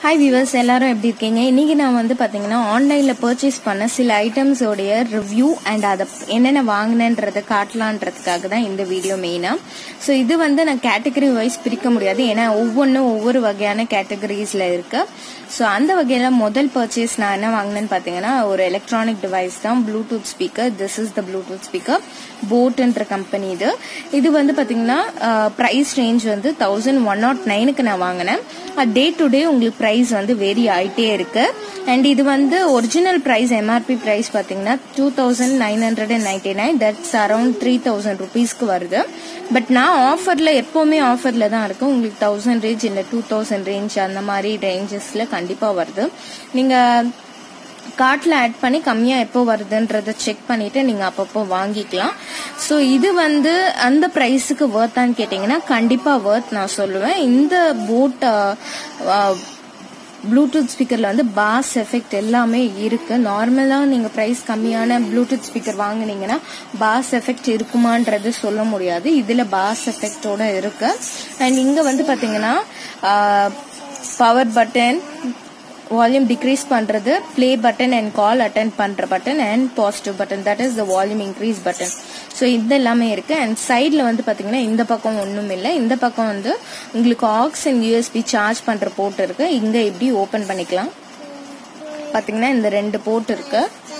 hi viewers எல்லாரும் எப்படி இருக்கீங்க இன்னைக்கு நான் வந்து பாத்தீங்கன்னா ஆன்லைன்ல பர்ச்சேஸ் பண்ண சில ஐட்டம்ஸோடைய ரிவ்யூ அண்ட் அதை என்னென்ன வாங்கினேன்றதை காட்டலான்றதுக்காக தான் இந்த வீடியோ மெயினா ஸோ இது வந்து நான் கேட்டகரி வைஸ் பிரிக்க முடியாது ஏன்னா ஒவ்வொன்றும் ஒவ்வொரு வகையான கேட்டகரிஸ்ல இருக்கு ஸோ அந்த வகையில முதல் பர்ச்சேஸ் நான் என்ன வாங்கினேன்னு பாத்தீங்கன்னா ஒரு எலக்ட்ரானிக் டிவைஸ் தான் Bluetooth speaker this is the Bluetooth speaker போட்ன்ற கம்பெனி இது இது வந்து பாத்தீங்கன்னா ப்ரைஸ் ரேஞ்ச் வந்து தௌசண்ட் ஒன் நாட் நைனுக்கு நான் வாங்கினேன் டே டு டே உங்களுக்கு ப்ரைஸ் வந்து வேரி ஆயிட்டே இருக்கு அண்ட் இது வந்து ஒரிஜினல் ப்ரைஸ் எம்ஆர்பி ப்ரைஸ் பாத்தீங்கன்னா two thousand nine hundred and ninety nine that's around three thousand ருபீஸ்க்கு வருது பட் நான் ஆஃபர்ல எப்பவுமே ஆஃபர்ல தான் இருக்கு உங்களுக்கு தௌசண்ட் ரேஞ்ச் இல்ல டூ தௌசண்ட் ரேஞ்ச் அந்த மாதிரி ரேஞ்சஸ்ல கண்டிப்பா வருது நீங்க கார்ட்ல ஆட் பண்ணி கம்மியா எப்போ வருதுன்றத செக் பண்ணிட்டு நீங்க அப்பப்போ வாங்கிக்கலாம் ஸோ இது வந்து அந்த ப்ரைஸுக்கு ஒர்த்தான்னு கேட்டீங்கன்னா கண்டிப்பா ஒர்த் நான் சொல்லுவேன் இந்த போட் ப்ளூடூத் ஸ்பீக்கர்ல வந்து பாஸ் எஃபெக்ட் எல்லாமே இருக்கு நார்மலா நீங்க பிரைஸ் கம்மியான ப்ளூடூத் ஸ்பீக்கர் வாங்குனீங்கன்னா பாஸ் எஃபெக்ட் இருக்குமான்றது சொல்ல முடியாது இதுல பாஸ் எஃபெக்டோட இருக்கு அண்ட் இங்க வந்து பாத்தீங்கன்னா பவர் பட்டன் வால்யூம் டிக்ரீஸ் பண்றது play button and call attend பண்ற button and positive button that is the volume increase button so இது எல்லாமே இருக்கு அண்ட் சைடில் வந்து பாத்தீங்கன்னா இந்த பக்கம் ஒன்றும் இல்லை இந்த பக்கம் வந்து உங்களுக்கு ஆக்ஸ் அண்ட் யூஎஸ்பி சார்ஜ் பண்ற போர்ட் இருக்கு இங்க இப்படி ஓபன் பண்ணிக்கலாம் பாத்தீங்கன்னா இந்த ரெண்டு போர்ட் இருக்கு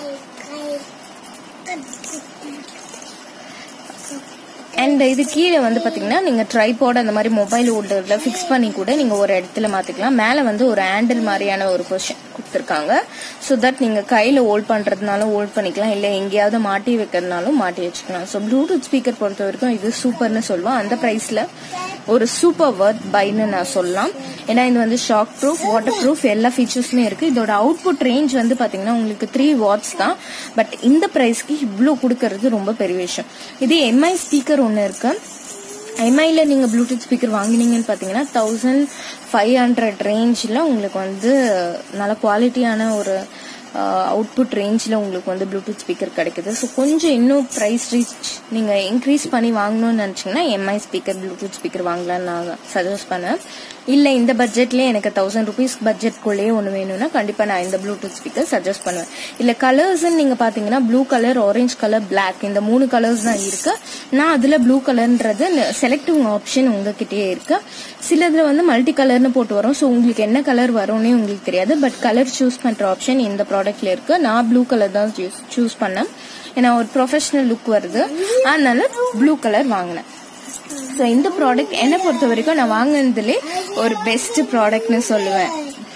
அண்ட் இது கீழே வந்து பாத்தீங்கன்னா நீங்க ட்ரைபாட் அந்த மாதிரி மொபைல் ஹோல்டர்ல ஃபிக்ஸ் பண்ணி கூட நீங்க ஒரு இடத்துல மாத்திக்கலாம் மேல வந்து ஒரு ஹேண்டில் மாதிரியான ஒரு பொசிஷன் கொடுத்துருக்காங்க ஸோ தட் நீங்க கையில ஹோல்ட் பண்றதுனாலும் ஹோல்ட் பண்ணிக்கலாம் இல்ல எங்கேயாவது மாட்டி வைக்கிறதுனாலும் மாட்டி வச்சுக்கலாம் ஸோ ப்ளூடூத் ஸ்பீக்கர் பொறுத்த வரைக்கும் இது சூப்பர்னு சொல்லுவோம் அந்த பிரைஸ்ல ஒரு சூப்பர் ஒர்த் பைன்னு நான் சொல்லலாம் ஏன்னா இது வந்து ஷாக் ப்ரூஃப் வாட்டர் ப்ரூஃப் எல்லா ஃபீச்சர்ஸுமே இருக்கு இதோட அவுட்புட் ரேஞ்ச் வந்து பாத்தீங்கன்னா உங்களுக்கு த்ரீ வாட்ஸ் தான் பட் இந்த பிரைஸ்க்கு இவ்வளோ கொடுக்கறது ரொம்ப பெரிய விஷயம் இது எம்ஐ ஸ்பீக்கர் ஒன்று இருக்கு எம்ஐல நீங்க ப்ளூடூத் ஸ்பீக்கர் வாங்கினீங்கன்னு பாத்தீங்கன்னா தௌசண்ட் ஃபைவ் ஹண்ட்ரட் ரேஞ்சில் உங்களுக்கு வந்து நல்ல குவாலிட்டியான ஒரு அவுட்புட் ரேஞ்சில் உங்களுக்கு வந்து ப்ளூடூத் ஸ்பீக்கர் கிடைக்குது ஸோ கொஞ்சம் இன்னும் ப்ரைஸ் ரீச் நீங்கள் இன்க்ரீஸ் பண்ணி வாங்கணும்னு நினச்சிங்கன்னா எம்ஐ ஸ்பீக்கர் ப்ளூடூத் ஸ்பீக்கர் வாங்கலாம்னு நான் சஜஸ்ட் பண்ணேன் இல்லை இந்த பட்ஜெட்லேயே எனக்கு தௌசண்ட் ருபீஸ் பட்ஜெட்குள்ளேயே ஒன்று வேணும்னா கண்டிப்பாக நான் இந்த ப்ளூடூத் ஸ்பீக்கர் சஜஸ்ட் பண்ணுவேன் இல்லை கலர்ஸ்ன்னு நீங்கள் பார்த்தீங்கன்னா blue colour orange colour black இந்த மூணு கலர்ஸ் தான் இருக்கு நான் அதில் ப்ளூ கலர்ன்றது செலக்டிவ் ஆப்ஷன் உங்ககிட்டயே இருக்கு சிலதுல வந்து மல்டி கலர்னு போட்டு வரும் ஸோ உங்களுக்கு என்ன கலர் வரும்னே உங்களுக்கு தெரியாது பட் கலர் சூஸ் பண்ற ஆப்ஷன் இந்த ப்ராடக்ட்ல இருக்கு நான் ப்ளூ கலர் தான் சூஸ் பண்ணேன் ஏன்னா ஒரு ப்ரொஃபஷனல் லுக் வருது அதனால ப்ளூ கலர் வாங்கினேன் ஸோ இந்த ப்ராடக்ட் என்னை பொறுத்த வரைக்கும் நான் வாங்கினதுலே ஒரு பெஸ்ட் ப்ராடக்ட்னு சொல்லுவேன்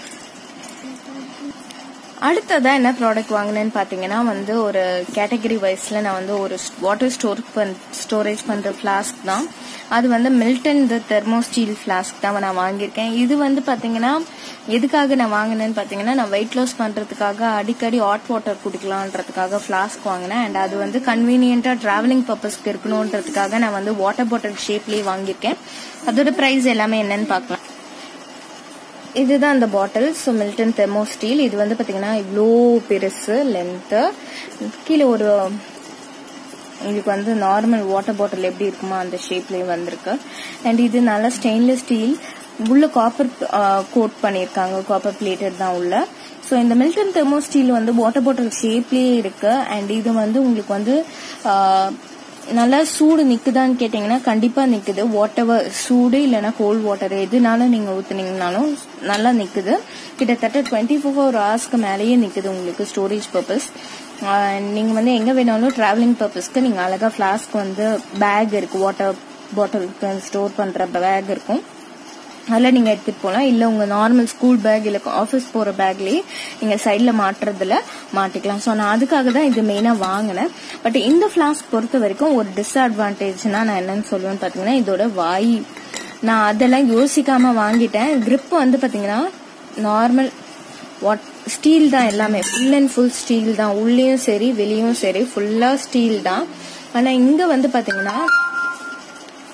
அடுத்ததா என்ன ப்ராடக்ட் வாங்கினேன்னு பாத்தீங்கன்னா வந்து ஒரு கேட்டகரி வைஸ்ல நான் வந்து ஒரு வாட்டர் ஸ்டோர் ஸ்டோரேஜ் பண்ற ஃபிளாஸ்க் தான் அது வந்து Milton the thermo steel flask தான் நான் வாங்கியிருக்கேன் இது வந்து பாத்தீங்கன்னா எதுக்காக நான் வாங்கினேன்னு பாத்தீங்கன்னா நான் வெயிட் லாஸ் பண்றதுக்காக அடிக்கடி ஹாட் வாட்டர் குடிக்கலான்றதுக்காக ஃபிளாஸ்க் வாங்கினேன் அண்ட் அது வந்து கன்வீனியன்டா டிராவலிங் பர்பஸ்க்கு இருக்கணும்ன்றதுக்காக நான் வந்து வாட்டர் பாட்டில் ஷேப்லயே வாங்கியிருக்கேன் அதோட பிரைஸ் எல்லாமே என்னன்னு பார்க்கலாம் இதுதான் அந்த bottle so Milton thermo steel இது வந்து பாத்தீங்கன்னா இவ்வளோ பெருசு லென்த்து கீழே ஒரு இதுக்கு வந்து நார்மல் வாட்டர் பாட்டில் எப்படி இருக்குமோ அந்த ஷேப்லயும் வந்திருக்கு அண்ட் இது நல்லா ஸ்டெயின்லெஸ் ஸ்டீல் உள்ள காப்பர் கோட் பண்ணியிருக்காங்க காப்பர் பிளேட்டட் தான் உள்ள ஸோ இந்த மில்டன் தெர்மோ ஸ்டீல் வந்து வாட்டர் பாட்டில் ஷேப்லயே இருக்கு அண்ட் இது வந்து உங்களுக்கு வந்து நல்லா சூடு நிக்குதான்னு கேட்டீங்கன்னா கண்டிப்பா நிக்குது வாட் எவர் சூடு இல்லைன்னா கோல்ட் வாட்டர் எதுனாலும் நீங்க ஊத்துனீங்கனாலும் நல்லா நிக்குது கிட்டத்தட்ட டுவெண்ட்டி ஃபோர் ஹவர்ஸ்க்கு மேலேயே நிக்குது உங்களுக்கு ஸ்டோரேஜ் பர்பஸ் நீங்க வந்து எங்க வேணாலும் டிராவலிங் பர்பஸ்க்கு நீங்க அழகா ஃபிளாஸ்க் வந்து பேக் இருக்கு வாட்டர் பாட்டிலுக்கு ஸ்டோர் பண்ற பேக் இருக்கும் அதில் நீங்கள் எடுத்துகிட்டு போகலாம் இல்லை உங்கள் நார்மல் ஸ்கூல் பேக் இல்லை ஆஃபீஸ் போகிற பேக்லேயே நீங்கள் சைடில் மாட்டுறதுல மாட்டிக்கலாம் ஸோ நான் அதுக்காக தான் இது மெயினாக வாங்கினேன் பட் இந்த ஃப்ளாஸ்க் பொறுத்த வரைக்கும் ஒரு டிஸ்அட்வான்டேஜ்னா நான் என்னன்னு சொல்லுவேன்னு பார்த்தீங்கன்னா இதோட வாய் நான் அதெல்லாம் யோசிக்காம வாங்கிட்டேன் கிரிப் வந்து பார்த்தீங்கன்னா நார்மல் வாட் ஸ்டீல் தான் எல்லாமே ஃபுல் அண்ட் ஃபுல் ஸ்டீல் தான் உள்ளேயும் சரி வெளியும் சரி ஃபுல்லாக ஸ்டீல் தான் ஆனால் இங்கே வந்து பார்த்தீங்கன்னா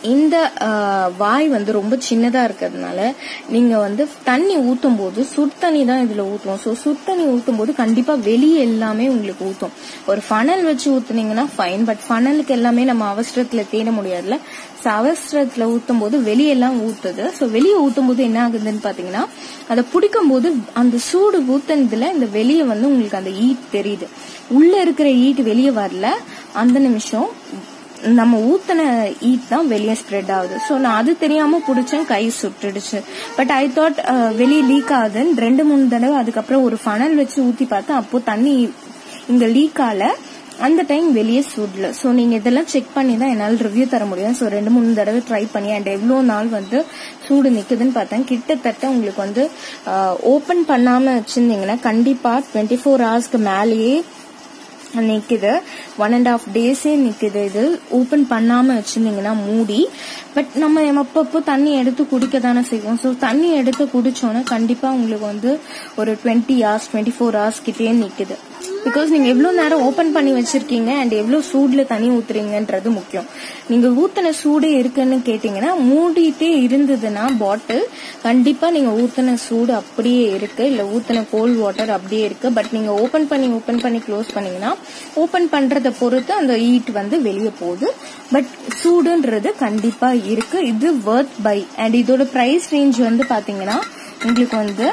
இந்த ஆஹ், வாய் வந்து ரொம்ப சின்னதா இருக்கிறதுனால நீங்க வந்து தண்ணி ஊத்தும் போது சுடு தண்ணி தான் இதுல ஊத்துவோம் ஸோ சுடு தண்ணி ஊத்தும் போது கண்டிப்பா வெளியே எல்லாமே உங்களுக்கு ஊத்தும் ஒரு ஃபனல் வச்சு ஊத்துனீங்கன்னா ஃபைன் பட் ஃபனலுக்கு எல்லாமே நம்ம அவசரத்துல தேட முடியாதுல ஸோ அவசரத்துல ஊத்தும் போது வெளியெல்லாம் ஊத்துது ஸோ வெளியே ஊத்தும் போது என்ன ஆகுதுன்னு பாத்தீங்கன்னா அதை பிடிக்கும் போது அந்த சூடு ஊத்துனதுல இந்த வெளியே வந்து உங்களுக்கு அந்த ஈட் தெரியுது உள்ள இருக்கிற ஈட் வெளியே வரல அந்த நிமிஷம் நம்ம ஊத்தின ஈட் தான் வெளியே ஸ்ப்ரெட் ஆகுது ஸோ நான் அது தெரியாம பிடிச்சேன் கை சுட்டுடுச்சு பட் ஐ தாட் வெளியே லீக் ஆகுதுன்னு ரெண்டு மூணு தடவை அதுக்கப்புறம் ஒரு ஃபனல் வச்சு ஊத்தி பார்த்தேன் அப்போ தண்ணி இங்க லீக் ஆகல அந்த டைம் வெளியே சூடல ஸோ நீங்க இதெல்லாம் செக் பண்ணி தான் என்னால் ரிவ்யூ தர முடியும் ஸோ ரெண்டு மூணு தடவை ட்ரை பண்ணி அண்ட் எவ்வளோ நாள் வந்து சூடு நிக்குதுன்னு பார்த்தேன் கிட்டத்தட்ட உங்களுக்கு வந்து ஓப்பன் பண்ணாம வச்சிருந்தீங்கன்னா கண்டிப்பா டுவெண்ட்டி ஃபோர் ஹவர்ஸ்க்கு மேலேயே நிக்குது ஒன் அண்ட் ஆஃப் டேஸே நிக்குது இது ஓபன் பண்ணாம வச்சிருந்தீங்கன்னா மூடி பட் நம்ம அப்பப்போ தண்ணி எடுத்து குடிக்க தானே செய்வோம் ஸோ தண்ணி எடுத்து குடிச்சோன்னா கண்டிப்பா உங்களுக்கு வந்து ஒரு twenty hours twenty four hours கிட்டே நிக்குது பிகாஸ் நீங்க எவ்வளவு நேரம் ஓபன் பண்ணி வச்சிருக்கீங்க அண்ட் எவ்வளவு சூடுல தண்ணி ஊத்துறீங்கன்றது முக்கியம் நீங்க ஊத்தின சூடு இருக்குன்னு கேட்டீங்கன்னா மூடிட்டே இருந்ததுன்னா பாட்டில் கண்டிப்பா நீங்க ஊத்தின சூடு அப்படியே இருக்கு இல்ல ஊத்தின கோல்ட் வாட்டர் அப்படியே இருக்கு பட் நீங்க ஓபன் பண்ணி ஓபன் பண்ணி க்ளோஸ் பண்ணீங்கன்னா ஓபன் பண்றத பொறுத்து அந்த ஈட் வந்து வெளியே போகுது பட் சூடுன்றது கண்டிப்பா இருக்கு இது வர்த் பை அண்ட் இதோட பிரைஸ் ரேஞ்ச் வந்து பாத்தீங்கன்னா உங்களுக்கு வந்து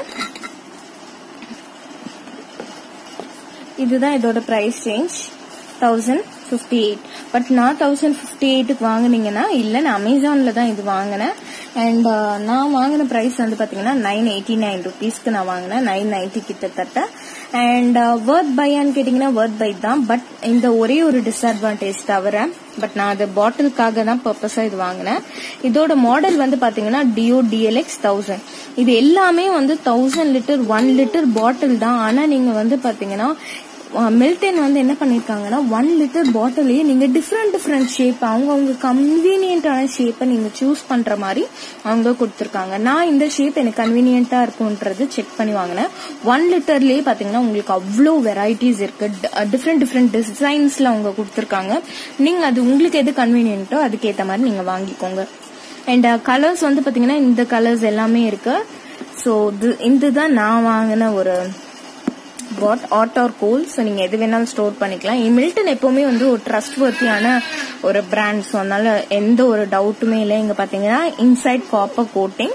இதுதான் இதோட price range thousand fifty eight but நான் தௌசண்ட் ஃபிஃப்டி எயிட்டுக்கு வாங்குனீங்கன்னா இல்லை நான் அமேசானில் தான் இது வாங்கினேன் அண்ட் நான் வாங்கின ப்ரைஸ் வந்து பார்த்தீங்கன்னா நைன் எயிட்டி நைன் ருபீஸ்க்கு நான் வாங்கினேன் நைன் நைன்ட்டி கிட்டத்தட்ட அண்ட் வர்த் பையான்னு கேட்டிங்கன்னா வர்த் பை தான் பட் இந்த ஒரே ஒரு டிஸ்அட்வான்டேஜ் தவிர பட் நான் அது பாட்டிலுக்காக தான் பர்பஸாக இது வாங்கினேன் இதோட மாடல் வந்து பார்த்தீங்கன்னா டிஓ டிஎல்எக்ஸ் தௌசண்ட் இது எல்லாமே வந்து thousand litre one litre bottle தான் ஆனால் நீங்கள் வந்து பார்த்தீங்கன்னா மில்டன் வந்து என்ன பண்ணிருக்காங்கன்னா ஒன் லிட்டர் பாட்டிலையே நீங்க டிஃப்ரெண்ட் டிஃப்ரெண்ட் ஷேப் அவங்க அவங்க கன்வீனியன்டான ஷேப்பை நீங்க சூஸ் பண்ற மாதிரி அவங்க கொடுத்துருக்காங்க நான் இந்த ஷேப் எனக்கு கன்வீனியன்டா இருக்கும்ன்றது செக் பண்ணி வாங்கினேன் ஒன் லிட்டர்லயே பாத்தீங்கன்னா உங்களுக்கு அவ்வளோ வெரைட்டிஸ் இருக்கு டிஃப்ரெண்ட் டிஃப்ரெண்ட் டிசைன்ஸ்ல அவங்க கொடுத்துருக்காங்க நீங்க அது உங்களுக்கு எது கன்வீனியன்ட்டோ அதுக்கேற்ற மாதிரி நீங்க வாங்கிக்கோங்க அண்ட் கலர்ஸ் வந்து பாத்தீங்கன்னா இந்த கலர்ஸ் எல்லாமே இருக்கு ஸோ இதுதான் நான் வாங்கின ஒரு hot hot or cold so நீங்கள் எது வேணாலும் ஸ்டோர் பண்ணிக்கலாம் மில்டன் எப்போவுமே வந்து ஒரு ட்ரஸ்ட் வர்த்தியான ஒரு பிராண்ட் ஸோ அதனால எந்த ஒரு டவுட்டுமே இல்லை இங்கே பார்த்தீங்கன்னா இன்சைட் காப்பர் கோட்டிங்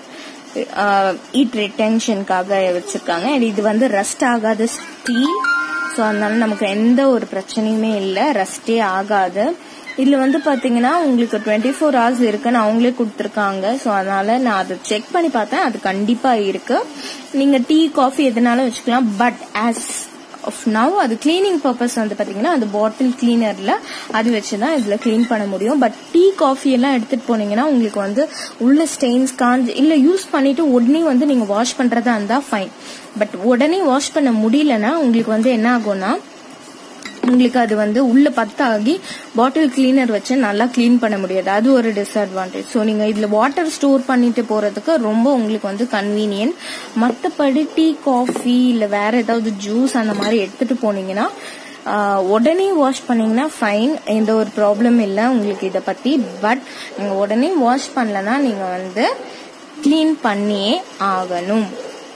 ஈட் ரிட்டென்ஷனுக்காக வச்சிருக்காங்க அண்ட் இது வந்து ரஸ்ட் ஆகாத ஸ்டீல் ஸோ அதனால நமக்கு எந்த ஒரு பிரச்சனையுமே இல்லை ரஸ்டே ஆகாது இதுல வந்து பாத்தீங்கன்னா உங்களுக்கு டுவெண்ட்டி ஃபோர் ஹவர்ஸ் இருக்குன்னு அவங்களே கொடுத்துருக்காங்க ஸோ அதனால நான் அதை செக் பண்ணி பார்த்தேன் அது கண்டிப்பா இருக்கு நீங்க டீ காஃபி எதுனாலும் வச்சுக்கலாம் பட் ஆஸ் ஆஃப் நவ் அது கிளீனிங் பர்பஸ் வந்து பாத்தீங்கன்னா அந்த பாட்டில் கிளீனர்ல அது வச்சுதான் இதுல கிளீன் பண்ண முடியும் பட் டீ காஃபி எல்லாம் எடுத்துட்டு போனீங்கன்னா உங்களுக்கு வந்து உள்ள ஸ்டெயின்ஸ் காஞ்சி இல்ல யூஸ் பண்ணிட்டு உடனே வந்து நீங்க வாஷ் பண்றதா இருந்தா ஃபைன் பட் உடனே வாஷ் பண்ண முடியலன்னா உங்களுக்கு வந்து என்ன ஆகும்னா உங்களுக்கு அது வந்து உள்ள பத்தாகி பாட்டில் கிளீனர் வச்சு நல்லா கிளீன் பண்ண முடியாது அது ஒரு டிஸ்அட்வான்டேஜ் ஸோ நீங்க இதுல வாட்டர் ஸ்டோர் பண்ணிட்டு போறதுக்கு ரொம்ப உங்களுக்கு வந்து கன்வீனியன்ட் மற்றபடி டீ காஃபி இல்ல வேற ஏதாவது ஜூஸ் அந்த மாதிரி எடுத்துட்டு போனீங்கன்னா ஆஹ், உடனே வாஷ் பண்ணீங்கன்னா ஃபைன் எந்த ஒரு ப்ராப்ளம் இல்லை உங்களுக்கு இதை பத்தி பட் நீங்க உடனே வாஷ் பண்ணலன்னா நீங்க வந்து க்ளீன் பண்ணியே ஆகணும்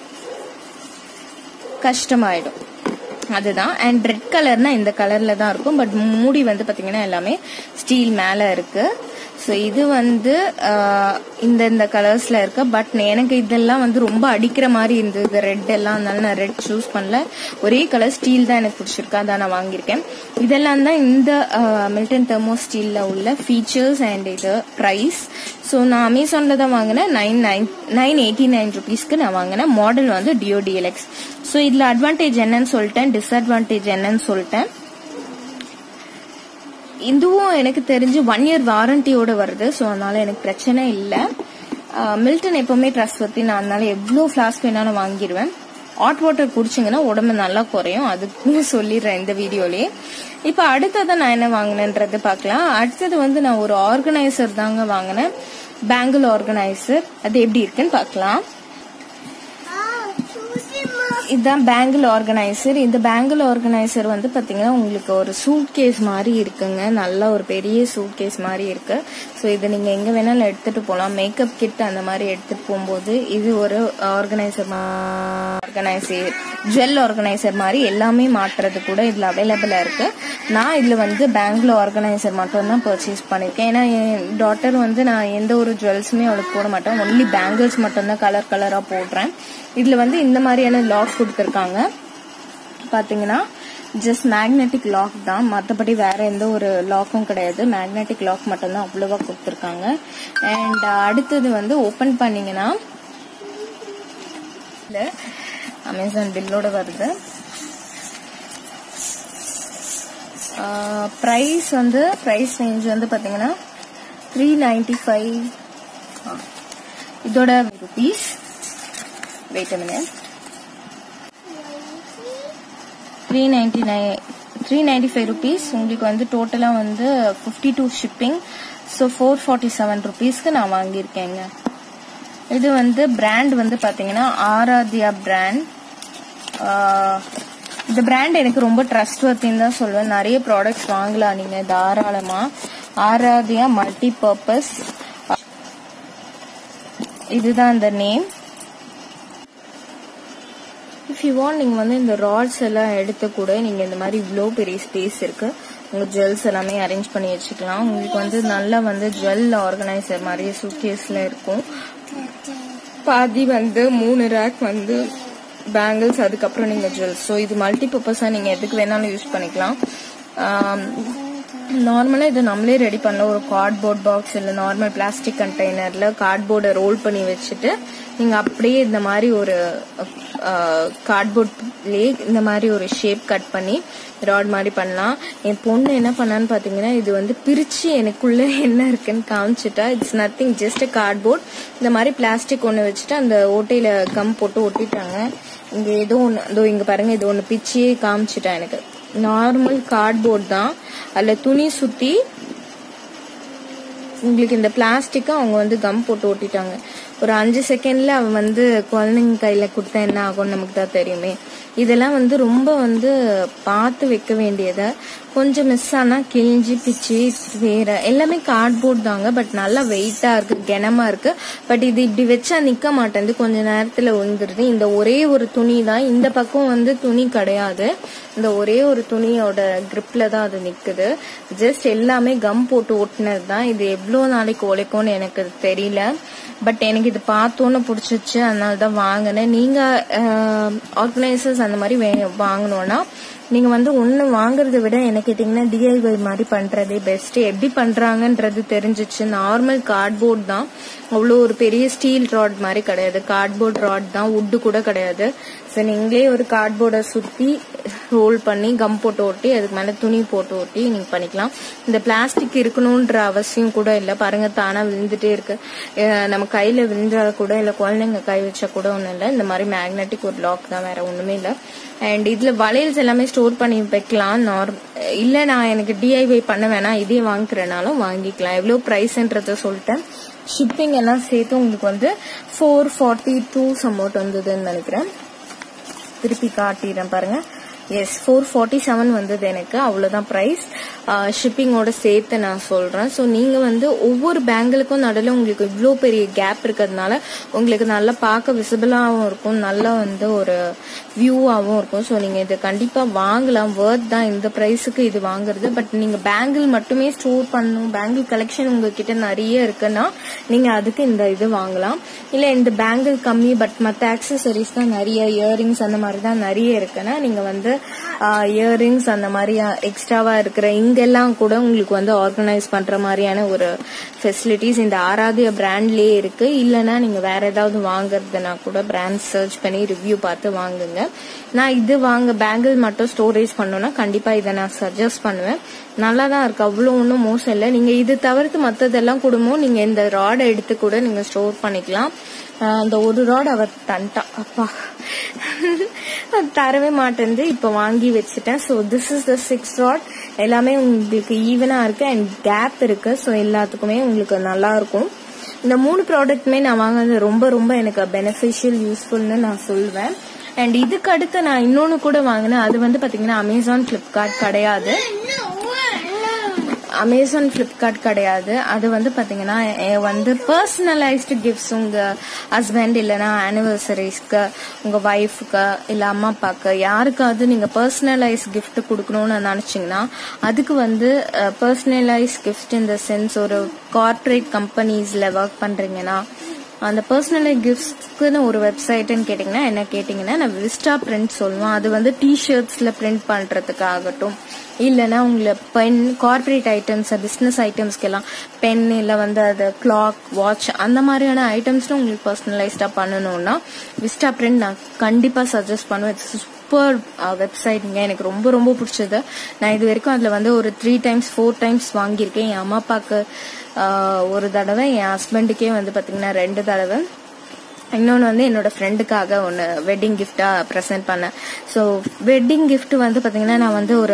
கஷ்டமாயிடும் அதுதான் அண்ட் ரெட் கலர்னா இந்த கலர்ல தான் இருக்கும் பட் மூடி வந்து பாத்தீங்கன்னா எல்லாமே ஸ்டீல் மேல இருக்கு ஸோ இது வந்து ஆஹ், இந்த இந்த கலர்ஸ்ல இருக்கு பட் எனக்கு இதெல்லாம் வந்து ரொம்ப அடிக்கிற மாதிரி இருந்தது ரெட் எல்லாம் அதனால நான் ரெட் சூஸ் பண்ணல ஒரே கலர் ஸ்டீல் தான் எனக்கு பிடிச்சிருக்கு அதான் நான் வாங்கியிருக்கேன் இதெல்லாம் தான் இந்த மில்டன் தெர்மோ ஸ்டீல்ல உள்ள ஃபீச்சர்ஸ் அண்ட் இது ப்ரைஸ் ஸோ நான் அமேசான்ல தான் வாங்கினேன் nine nine nine eighty nine ருபீஸ்க்கு நான் வாங்கினேன் மாடல் வந்து டிஓ டிஎல்எக்ஸ் ஸோ இதுல அட்வான்டேஜ் என்னன்னு சொல்லிட்டேன் டிஸ்அட்வான்டேஜ் என்னன்னு சொல்லிட்டேன் இதுவும் எனக்கு தெரிஞ்சு ஒன் இயர் வாரண்டியோட வருது ஸோ அதனால எனக்கு பிரச்சனை இல்லை மில்டன் எப்பவுமே ட்ரஸ்ட் வத்தி நான் அதனால எவ்வளோ ஃபிளாஸ்க் வேணாலும் வாங்கிடுவேன் ஹாட் வாட்டர் குடிச்சிங்கன்னா உடம்பு நல்லா குறையும் அதுக்கும் சொல்லிடுறேன் இந்த வீடியோலயே இப்போ அடுத்ததை நான் என்ன வாங்கினேன்றது பார்க்கலாம் அடுத்தது வந்து நான் ஒரு ஆர்கனைசர் தாங்க வாங்கினேன் பேங்கிள் ஆர்கனைசர் அது எப்படி இருக்குன்னு பார்க்கலாம் இதுதான் பேங்கிள் ஆர்கனைசர் இந்த பேங்கிள் ஆர்கனைசர் வந்து பாத்தீங்கன்னா உங்களுக்கு ஒரு சூட் கேஸ் மாதிரி இருக்குங்க நல்ல ஒரு பெரிய சூட் கேஸ் மாதிரி இருக்கு ஸோ இதை நீங்க எங்க வேணாலும் எடுத்துட்டு போகலாம் மேக்கப் கிட் அந்த மாதிரி எடுத்துட்டு போகும்போது இது ஒரு ஆர்கனைசர் ஆர்கனைசர் ஜுவல் ஆர்கனைசர் மாதிரி எல்லாமே மாட்டுறது கூட இதுல அவைலபிளா இருக்கு நான் இதுல வந்து பேங்கிள் ஆர்கனைசர் மட்டும் தான் பர்ச்சேஸ் பண்ணிருக்கேன் ஏன்னா என் டாட்டர் வந்து நான் எந்த ஒரு ஜுவல்ஸுமே அவளுக்கு போட மாட்டேன் ஒன்லி பேங்கிள்ஸ் மட்டும் தான் கலர் கலரா போடுறேன் இதுல வந்து இந்த மாதிரியான லாக் கொடுத்துருக்காங்க பாத்தீங்கன்னா ஜஸ்ட் மேக்னெட்டிக் லாக் தான் மற்றபடி வேற எந்த ஒரு லாக்கும் கிடையாது மேக்னெட்டிக் லாக் மட்டும்தான் அவ்வளவா கொடுத்துருக்காங்க அண்ட் அடுத்தது வந்து ஓபன் பண்ணீங்கன்னா அமேசான் பில்லோட வருது ப்ரைஸ் வந்து ப்ரைஸ் ரேஞ்ச் வந்து பாத்தீங்கன்னா த்ரீ நைன்டி ஃபைவ் இதோட rupees wait minute three ninety nine three ninety five rupees உங்களுக்கு வந்து டோட்டலாக வந்து fifty two shipping so four forty seven ருபீஸ்க்கு நான் வாங்கியிருக்கேங்க இது வந்து பிராண்ட் வந்து பார்த்தீங்கன்னா ஆராத்யா பிராண்ட் இந்த பிராண்ட் எனக்கு ரொம்ப ட்ரஸ்ட் வர்த்தின்னு தான் சொல்லுவேன் நிறைய ப்ராடக்ட்ஸ் வாங்கலாம் நீங்கள் தாராளமாக ஆராத்யா மல்டி பர்பஸ் இதுதான் இந்த நேம் இஃப் யூ வாண்ட் நீங்கள் வந்து இந்த ராட்ஸ் எல்லாம் எடுத்து கூட நீங்கள் இந்த மாதிரி இவ்வளோ பெரிய ஸ்பேஸ் இருக்கு உங்கள் ஜுவல்ஸ் எல்லாமே அரேஞ்ச் பண்ணி வச்சுக்கலாம் உங்களுக்கு வந்து நல்லா வந்து ஜுவல் ஆர்கனைசர் மாதிரி சூட்கேஸில் இருக்கும் பாதி வந்து மூணு ரேக் வந்து பேங்கிள்ஸ் அதுக்கப்புறம் நீங்கள் ஜுவல்ஸ் ஸோ இது மல்டி பர்பஸாக நீங்கள் எதுக்கு வேணாலும் யூஸ் பண்ணிக்கலாம் நார்மலாக இது நம்மளே ரெடி பண்ணல ஒரு கார்ட்போர்ட் பாக்ஸ் இல்லை நார்மல் பிளாஸ்டிக் கண்டெய்னரில் கார்ட்போர்டை ரோல் பண்ணி வச்சுட்டு நீங்கள் அப்படியே இந்த மாதிரி ஒரு கார்ட்போர்ட்லேயே இந்த மாதிரி ஒரு ஷேப் கட் பண்ணி ராட் மாதிரி பண்ணலாம் என் பொண்ணு என்ன பண்ணான்னு பார்த்தீங்கன்னா இது வந்து பிரித்து எனக்குள்ளே என்ன இருக்குன்னு காமிச்சிட்டா இட்ஸ் நத்திங் ஜஸ்ட் கார்ட்போர்ட் இந்த மாதிரி பிளாஸ்டிக் ஒன்று வச்சுட்டு அந்த ஓட்டையில் கம் போட்டு ஒட்டிட்டாங்க இங்கே ஏதோ ஒன்று இதோ இங்கே பாருங்க இது ஒன்று பிச்சியே காமிச்சிட்டா எனக்கு நார்மல் கார்ட்போர்ட் தான் அதில் துணி சுற்றி உங்களுக்கு இந்த பிளாஸ்டிக்கை அவங்க வந்து கம் போட்டு ஒட்டிட்டாங்க ஒரு அஞ்சு செகண்ட்ல அவன் வந்து குழந்தைங்க கையில கொடுத்தா என்ன ஆகும்னு நமக்கு தான் தெரியுமே இதெல்லாம் வந்து ரொம்ப வந்து பார்த்து வைக்க வேண்டியதை கொஞ்சம் மிஸ் ஆனா கிழிஞ்சி பிச்சு வேற எல்லாமே கார்ட்போர்ட் தாங்க பட் நல்லா வெயிட்டா இருக்கு கனமா இருக்கு பட் இது இப்படி வச்சா நிக்க மாட்டேங்குது கொஞ்ச நேரத்துல விழுந்துருது இந்த ஒரே ஒரு துணி தான் இந்த பக்கம் வந்து துணி கிடையாது இந்த ஒரே ஒரு துணியோட கிரிப்ல தான் அது நிக்குது ஜஸ்ட் எல்லாமே கம் போட்டு ஒட்டினது தான் இது எவ்வளவு நாளைக்கு உழைக்கும்னு எனக்கு தெரியல பட் எனக்கு இது பார்த்தோன்னு பிடிச்சிச்சு அதனால தான் வாங்கினேன் நீங்க ஆர்கனைசர்ஸ் அந்த மாதிரி வாங்கணும்னா நீங்க வந்து ஒண்ணு வாங்குறத விட என்ன கேட்டீங்கன்னா டிஐஒய் மாதிரி பண்றதே பெஸ்ட் எப்படி பண்றாங்கன்றது தெரிஞ்சிச்சு நார்மல் கார்ட்போர்ட் தான் அவ்வளோ ஒரு பெரிய ஸ்டீல் ராட் மாதிரி கிடையாது கார்ட்போர்ட் ராட் தான் உட்டு கூட கிடையாது ஸோ நீங்களே ஒரு கார்ட்போர்டை சுத்தி ரோல் பண்ணி கம் போட்டு ஒட்டி அதுக்கு மேல துணி போட்டு ஒட்டி நீங்க பண்ணிக்கலாம் இந்த பிளாஸ்டிக் இருக்கணும்ன்ற அவசியம் கூட இல்லை பாருங்க தானா விழுந்துட்டே இருக்கு நம்ம கையில விழுந்தா கூட இல்லை குழந்தைங்க கை வச்சா கூட ஒன்றும் இல்லை இந்த மாதிரி மேக்னெட்டிக் ஒரு லாக் தான் வேற ஒண்ணுமே இல்லை அண்ட் இதுல வளையல்ஸ் எல்லாமே ஸ்டோர் பண்ணி வைக்கலாம் நார்ம் இல்ல நான் எனக்கு டிஐஒய் பண்ண வேணாம் இதே வாங்கிக்கிறனாலும் வாங்கிக்கலாம் எவ்வளவு பிரைஸ்ன்றத சொல்லிட்டேன் ஷிப்பிங் எல்லாம் சேர்த்து உங்களுக்கு வந்து ஃபோர் ஃபார்ட்டி டூ சம்மோட் வந்ததுன்னு நினைக்கிறேன் திருப்பி காட்டிடுறேன் பாருங்க எஸ் ஃபோர் ஃபார்ட்டி செவன் வந்தது எனக்கு அவ்வளோதான் ப்ரைஸ் ஷிப்பிங்கோட சேர்த்து நான் சொல்கிறேன் ஸோ நீங்கள் வந்து ஒவ்வொரு பேங்கிளுக்கும் நடுவில் உங்களுக்கு இவ்வளோ பெரிய கேப் இருக்கிறதுனால உங்களுக்கு நல்லா பார்க்க விசிபிளாகவும் இருக்கும் நல்லா வந்து ஒரு வியூவாகவும் இருக்கும் ஸோ நீங்கள் இதை கண்டிப்பாக வாங்கலாம் வேர்த் தான் இந்த ப்ரைஸுக்கு இது வாங்குறது பட் நீங்கள் பேங்கிள் மட்டுமே ஸ்டோர் பண்ணணும் பேங்கிள் கலெக்ஷன் உங்ககிட்ட நிறைய இருக்குன்னா நீங்கள் அதுக்கு இந்த இது வாங்கலாம் இல்லை இந்த பேங்கிள் கம்மி பட் மற்ற ஆக்சசரிஸ் தான் நிறைய இயரிங்ஸ் அந்த மாதிரி தான் நிறைய இருக்குன்னா நீங்கள் வந்து இயரிங்ஸ் அந்த மாதிரி எக்ஸ்ட்ராவா இருக்கிற இங்கெல்லாம் கூட உங்களுக்கு வந்து ஆர்கனைஸ் பண்ற மாதிரியான ஒரு ஃபெசிலிட்டிஸ் இந்த ஆராதிய பிராண்ட்லயே இருக்கு இல்லைன்னா நீங்க வேற ஏதாவது வாங்குறதுனா கூட பிராண்ட் சர்ச் பண்ணி ரிவ்யூ பார்த்து வாங்குங்க நான் இது வாங்க பேங்கிள் மட்டும் ஸ்டோரேஜ் பண்ணோம்னா கண்டிப்பா இதை நான் சஜஸ்ட் பண்ணுவேன் நல்லா தான் இருக்கு அவ்வளோ ஒன்றும் மோசம் இல்லை நீங்க இது தவிர்த்து மற்றதெல்லாம் குடும்பம் நீங்க இந்த ராடை எடுத்து கூட நீங்க ஸ்டோர் பண்ணிக்கலாம் அந்த ஒரு ராட் அவர் தண்டா அப்பா தரவே மாட்டேங்குது இப்போ வாங்கி வச்சுட்டேன் so this is the six rod எல்லாமே உங்களுக்கு ஈவனா இருக்கு அண்ட் கேப் இருக்கு ஸோ எல்லாத்துக்குமே உங்களுக்கு நல்லா இருக்கும் இந்த மூணு ப்ராடக்ட்டுமே நான் வாங்கினது ரொம்ப ரொம்ப எனக்கு பெனிஃபிஷியல் யூஸ்ஃபுல்னு நான் சொல்லுவேன் அண்ட் இதுக்கு அடுத்து நான் இன்னொன்னு கூட வாங்கினேன் அது வந்து பாத்தீங்கன்னா அமேசான் பிளிப்கார்ட் கிடையாது அமேசான் ஃப்ளிப்கார்ட் கிடையாது அது வந்து பாத்தீங்கன்னா எ- வந்து பர்சனலைஸ்டு கிஃப்ட்ஸ் உங்க ஹஸ்பண்ட் இல்லைன்னா ஆனிவர்சரிஸ்க்கு உங்க ஒய்ஃப்க்கு இல்ல அம்மா அப்பாக்கு யாருக்காவது நீங்க பர்சனலைஸ் gift கொடுக்கணும்னு நினைச்சீங்கன்னா அதுக்கு வந்து பர்சனலைஸ் gift இந்த சென்ஸ் ஒரு கார்ப்பரேட் கம்பெனிஸ்ல ஒர்க் பண்றீங்கன்னா அந்த பர்சனலை கிஃப்ட்ஸ்க்குன்னு ஒரு வெப்சைட்னு கேட்டிங்கன்னா என்ன கேட்டிங்கன்னா நான் விஸ்டா பிரிண்ட் சொல்லுவோம் அது வந்து டிஷர்ட்ஸில் பிரிண்ட் பண்ணுறதுக்காகட்டும் இல்லைன்னா உங்களை பென் கார்ப்பரேட் ஐட்டம்ஸ் பிஸ்னஸ் ஐட்டம்ஸ்க்கெல்லாம் பென் இல்லை வந்து அது கிளாக் வாட்ச் அந்த மாதிரியான ஐட்டம்ஸ்னு உங்களுக்கு பர்சனலைஸ்டாக பண்ணணும்னா விஸ்டா பிரிண்ட் நான் கண்டிப்பாக சஜஸ்ட் பண்ணுவேன் சூப்பர் வெப்சைட்ங்க எனக்கு ரொம்ப ரொம்ப பிடிச்சது நான் இது வரைக்கும் அதில் வந்து ஒரு த்ரீ டைம்ஸ் ஃபோர் டைம்ஸ் வாங்கியிருக்கேன் என் அம்மா அப்பாவுக்கு ஆஹ், ஒரு தடவை என் ஹஸ்பண்டுக்கே வந்து பார்த்தீங்கன்னா ரெண்டு தடவை இன்னொன்று வந்து என்னோட ஃப்ரெண்டுக்காக ஒன்று வெட்டிங் கிஃப்டாக ப்ரெசென்ட் பண்ணேன் ஸோ வெட்டிங் gift வந்து பார்த்தீங்கன்னா நான் வந்து ஒரு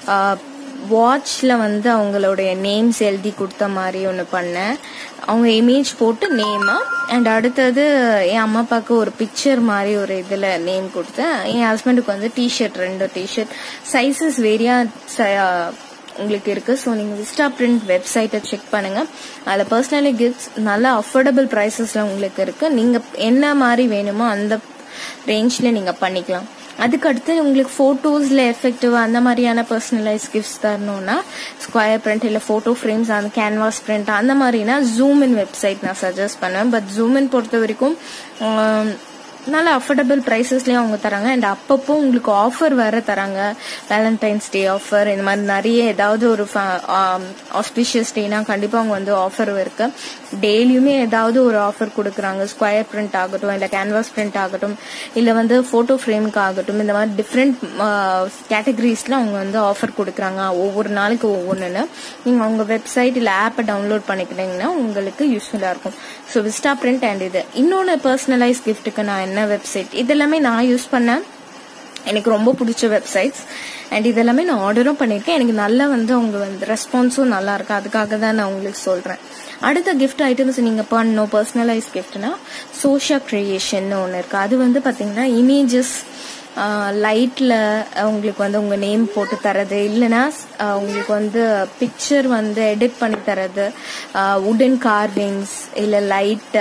வாட்ச்ல வந்து அவங்களுடைய நேம்ஸ் எழுதி கொடுத்த மாதிரி ஒன்று பண்ணேன் அவங்க இமேஜ் போட்டு நேமா அண்ட் அடுத்தது என் அம்மா அப்பாவுக்கு ஒரு பிக்சர் மாதிரி ஒரு இதில் நேம் கொடுத்தேன் என் ஹஸ்பண்டுக்கு வந்து டிஷர்ட் ரெண்டு டிஷர்ட் சைஸஸ் வேரியா உங்களுக்கு இருக்கு ஸோ நீங்க விஸ்டா பிரிண்ட் வெப்சைட்டை செக் பண்ணுங்க அதில் பர்சனலி கிஃப்ட்ஸ் நல்ல அஃபோர்டபுள் ப்ரைஸஸ்ல உங்களுக்கு இருக்கு நீங்க என்ன மாதிரி வேணுமோ அந்த ரேஞ்ச்ல நீங்க பண்ணிக்கலாம் அதுக்கு அடுத்து உங்களுக்கு போட்டோஸ்ல எஃபெக்டிவ் அந்த மாதிரியான பர்சனலைஸ் கிஃப்ட்ஸ் தரணும்னா ஸ்கொயர் பிரிண்ட் இல்ல போட்டோ ஃப்ரேம்ஸ் அந்த கேன்வாஸ் பிரிண்ட் அந்த மாதிரினா ஜூம் இன் வெப்சைட் நான் சஜஸ்ட் பண்ணுவேன் பட் ஜூம் இன் பொறுத்த வரைக்கும் ஆம், நல்ல அஃபோர்டபுள் ப்ரைஸஸ்லயும் அவங்க தராங்க அண்ட் அப்பப்போ உங்களுக்கு ஆஃபர் வேற தராங்க வேலண்டைன்ஸ் டே ஆஃபர் இந்த மாதிரி நிறைய ஏதாவது ஒரு ஆஸ்பிஷியஸ் டேனா கண்டிப்பா அவங்க வந்து ஆஃபர் இருக்கு டெய்லியுமே ஏதாவது ஒரு ஆஃபர் கொடுக்குறாங்க ஸ்கொயர் பிரிண்ட் ஆகட்டும் இல்ல கேன்வாஸ் பிரிண்ட் ஆகட்டும் இல்ல வந்து போட்டோ ஃப்ரேமுக்கு ஆகட்டும் இந்த மாதிரி டிஃப்ரெண்ட் கேட்டகரிஸ்ல அவங்க வந்து ஆஃபர் கொடுக்குறாங்க ஒவ்வொரு நாளைக்கு ஒவ்வொன்றுன்னு நீங்க அவங்க வெப்சைட் இல்ல ஆப்பை டவுன்லோட் பண்ணிக்கிட்டீங்கன்னா உங்களுக்கு யூஸ்ஃபுல்லா இருக்கும் ஸோ விஸ்டா பிரிண்ட் அண்ட் இது இன்னொன்று பர்சனலைஸ் கிஃப்ட்டுக்கு நான் என்ன வெப்சைட் இதெல்லாமே நான் யூஸ் பண்ணேன் எனக்கு ரொம்ப பிடிச்ச வெப்சைட்ஸ் அண்ட் இதெல்லாமே நான் ஆர்டரும் பண்ணியிருக்கேன் எனக்கு நல்லா வந்து அவங்க வந்து ரெஸ்பான்ஸும் நல்லா இருக்கு அதுக்காக தான் நான் உங்களுக்கு சொல்றேன் அடுத்த கிஃப்ட் ஐட்டம்ஸ் நீங்க பண்ணணும் பர்சனலைஸ் கிஃப்ட்னா சோஷியா கிரியேஷன் ஒன்று இருக்கு அது வந்து பாத்தீங்கன்னா இமேஜஸ் லைட்ல உங்களுக்கு வந்து உங்க நேம் போட்டு தரது இல்லைன்னா ஆஹ், உங்களுக்கு வந்து பிக்சர் வந்து எடிட் பண்ணி தரது உடன் கார்விங்ஸ் இல்ல light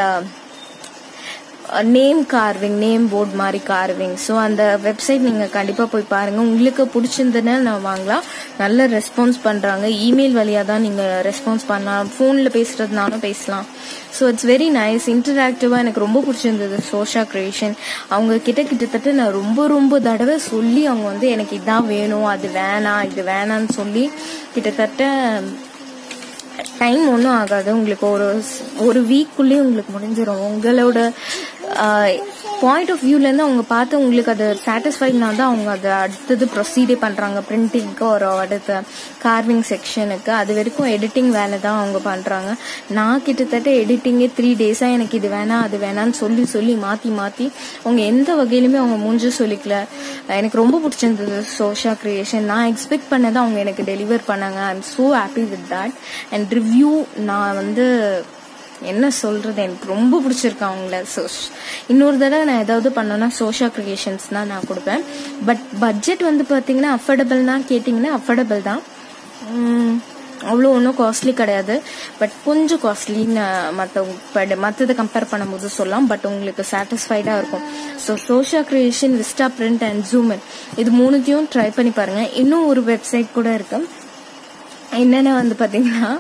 name carving name board மாதிரி கார்விங் ஸோ அந்த வெப்சைட் நீங்க கண்டிப்பா போய் பாருங்க உங்களுக்கு பிடிச்சிருந்துன்னா நான் வாங்கலாம் நல்ல ரெஸ்பான்ஸ் பண்றாங்க இமெயில் வழியா தான் நீங்க ரெஸ்பான்ஸ் பண்ணலாம் ஃபோன்ல பேசுறதுனாலும் பேசலாம் ஸோ இட்ஸ் வெரி நைஸ் இன்டராக்டிவா எனக்கு ரொம்ப பிடிச்சிருந்தது சோஷா கிரியேஷன் அவங்க கிட்ட கிட்டத்தட்ட நான் ரொம்ப ரொம்ப தடவை சொல்லி அவங்க வந்து எனக்கு இதான் வேணும் அது வேணாம் இது வேணாம்னு சொல்லி கிட்டத்தட்ட டைம் ஒன்றும் ஆகாது உங்களுக்கு ஒரு ஒரு வீக்குள்ளேயே உங்களுக்கு முடிஞ்சிடும் உங்களோட பாயிண்ட் ஆஃப் வியூலேருந்து அவங்க பார்த்து உங்களுக்கு அது சாட்டிஸ்ஃபைட்னா தான் அவங்க அதை அடுத்தது ப்ரொசீடே பண்ணுறாங்க பிரிண்டிங்க்கு ஒரு அடுத்த கார்விங் செக்ஷனுக்கு அது வரைக்கும் எடிட்டிங் வேலை தான் அவங்க பண்ணுறாங்க நான் கிட்டத்தட்ட எடிட்டிங்கே த்ரீ டேஸாக எனக்கு இது வேணாம் அது வேணாம்னு சொல்லி சொல்லி மாற்றி மாற்றி அவங்க எந்த வகையிலுமே அவங்க மூஞ்சு சொல்லிக்கல எனக்கு ரொம்ப பிடிச்சிருந்தது சோஷா கிரியேஷன் நான் எக்ஸ்பெக்ட் பண்ணதை அவங்க எனக்கு டெலிவர் பண்ணாங்க I am so happy with that and review நான் வந்து என்ன சொல்றது எனக்கு ரொம்ப பிடிச்சிருக்கு அவங்கள ஸோ இன்னொரு தடவை நான் ஏதாவது பண்ணோன்னா சோஷா கிரியேஷன்ஸ் தான் நான் கொடுப்பேன் பட் பட்ஜெட் வந்து பார்த்தீங்கன்னா அஃபோர்டபுள்னா கேட்டிங்கன்னா அஃபோர்டபுள் தான் உம், அவ்வளோ ஒன்றும் காஸ்ட்லி கிடையாது பட் கொஞ்சம் காஸ்ட்லின்னு மற்ற மற்றதை கம்பேர் பண்ணும்போது சொல்லலாம் பட் உங்களுக்கு சாட்டிஸ்ஃபைடாக இருக்கும் ஸோ சோஷா creation Vistaprint and Zoomin இது மூணுத்தையும் ட்ரை பண்ணி பாருங்க இன்னும் ஒரு வெப்சைட் கூட இருக்கு என்னென்ன வந்து பார்த்தீங்கன்னா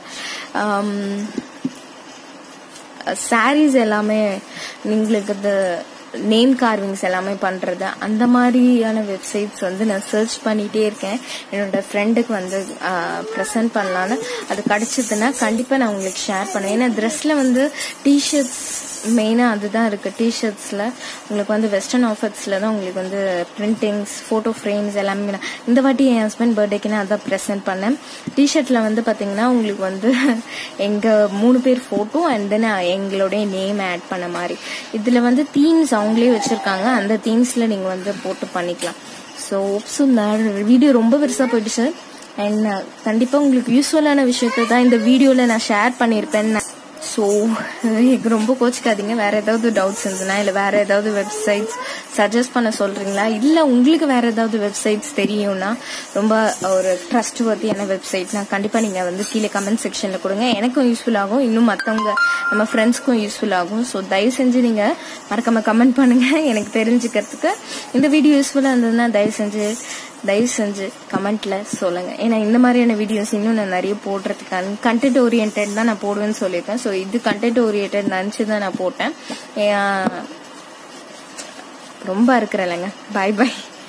சாரீஸ் எல்லாமே உங்களுக்கு இந்த நேம் கார்விங்ஸ் எல்லாமே பண்றது அந்த மாதிரியான வெப்சைட்ஸ் வந்து நான் சர்ச் பண்ணிட்டே இருக்கேன் என்னோட ஃப்ரெண்டுக்கு வந்து ப்ரெசென்ட் பண்ணலான்னு அது கிடைச்சதுன்னா கண்டிப்பா நான் உங்களுக்கு ஷேர் பண்ணுவேன் ஏன்னா ட்ரெஸ்ல வந்து டிஷர்ட்ஸ் மெயினாக அதுதான் இருக்கு டிஷர்ட்ஸில் உங்களுக்கு வந்து வெஸ்டர்ன் ஆஃபர்ஸில் தான் உங்களுக்கு வந்து பிரிண்டிங்ஸ் ஃபோட்டோ ஃப்ரேம்ஸ் எல்லாமே நான் இந்த வாட்டி என் ஹஸ்பண்ட் பர்த்டேக்கு நான் அதான் ப்ரெசென்ட் பண்ணேன் டிஷர்ட்டில் வந்து பார்த்தீங்கன்னா உங்களுக்கு வந்து எங்கள் மூணு பேர் ஃபோட்டோ அண்ட் தென் எங்களுடைய நேம் ஆட் பண்ண மாதிரி இதில் வந்து தீம்ஸ் அவங்களே வச்சுருக்காங்க அந்த தீம்ஸில் நீங்கள் வந்து போட்டு பண்ணிக்கலாம் ஸோ ஸோ வீடியோ ரொம்ப பெருசாக போயிடுச்சு அண்ட் கண்டிப்பாக உங்களுக்கு யூஸ்ஃபுல்லான விஷயத்தை தான் இந்த வீடியோவில் நான் ஷேர் பண்ணியிருப்பேன் ஸோ எனக்கு ரொம்ப கோச்சிக்காதீங்க வேற ஏதாவது டவுட்ஸ் இருந்ததுன்னா இல்லை வேற ஏதாவது வெப்சைட்ஸ் சஜஸ்ட் பண்ண சொல்றீங்களா இல்லை உங்களுக்கு வேற ஏதாவது வெப்சைட்ஸ் தெரியும்னா ரொம்ப ஒரு ட்ரஸ்ட் வர்த்தியான வெப்சைட்னா கண்டிப்பாக நீங்கள் வந்து கீழே கமெண்ட் செக்ஷனில் கொடுங்க எனக்கும் யூஸ்ஃபுல் ஆகும் இன்னும் மற்றவங்க நம்ம ஃப்ரெண்ட்ஸ்க்கும் யூஸ்ஃபுல் ஆகும் ஸோ தயவு செஞ்சு நீங்கள் மறக்காம கமெண்ட் பண்ணுங்க எனக்கு தெரிஞ்சுக்கிறதுக்கு இந்த வீடியோ யூஸ்ஃபுல்லாக இருந்ததுன்னா தயவு செஞ்சு தயவு செஞ்சு கமெண்ட்ல சொல்லுங்க ஏன்னா இந்த மாதிரியான வீடியோஸ் இன்னும் நான் நிறைய போடுறதுக்கான கண்டென்ட் ஓரியன்ட் தான் நான் போடுவேன்னு சொல்லியிருக்கேன் ஸோ இது கண்டென்ட் ஓரியன்ட் நினச்சி தான் நான் போட்டேன் ஏன் ரொம்ப இருக்கிறேன்லங்க பாய் பாய்